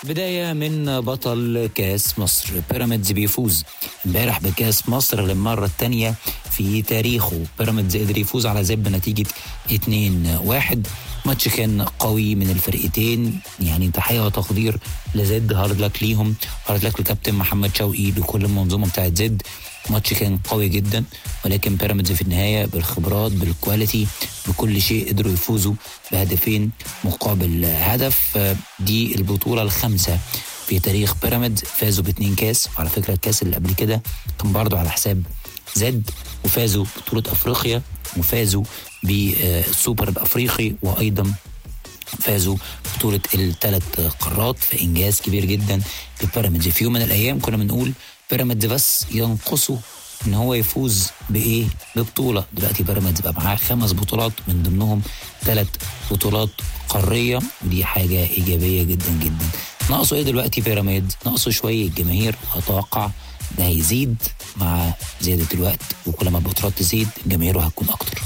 بداية من بطل كاس مصر بيراميدز بيفوز امبارح بكاس مصر للمرة الثانية في تاريخه بيراميدز قدر يفوز على زد بنتيجة 2-1 ماتش كان قوي من الفرقتين يعني تحية وتقدير لزد هارد لك ليهم هارد لك لكابتن محمد شوقي لكل المنظومة بتاعت زد ماتش كان قوي جدا ولكن بيراميدز في النهايه بالخبرات بالكواليتي بكل شيء قدروا يفوزوا بهدفين مقابل هدف دي البطوله الخامسه في تاريخ بيراميدز فازوا باتنين كاس وعلى فكره الكاس اللي قبل كده كان برضه على حساب زد وفازوا ببطوله افريقيا وفازوا بالسوبر الافريقي وايضا فازوا بطولة الثلاث قارات في إنجاز كبير جدا لبيراميدز في يوم من الأيام كنا بنقول بيراميدز بس ينقصه ان هو يفوز بايه؟ ببطوله، دلوقتي بيراميدز بقى معاه خمس بطولات من ضمنهم ثلاث بطولات قاريه ودي حاجه ايجابيه جدا جدا. ناقصه ايه دلوقتي بيراميدز؟ ناقصه شويه جماهير اتوقع ده هيزيد مع زياده الوقت وكل ما البطولات تزيد جماهيره هتكون اكتر.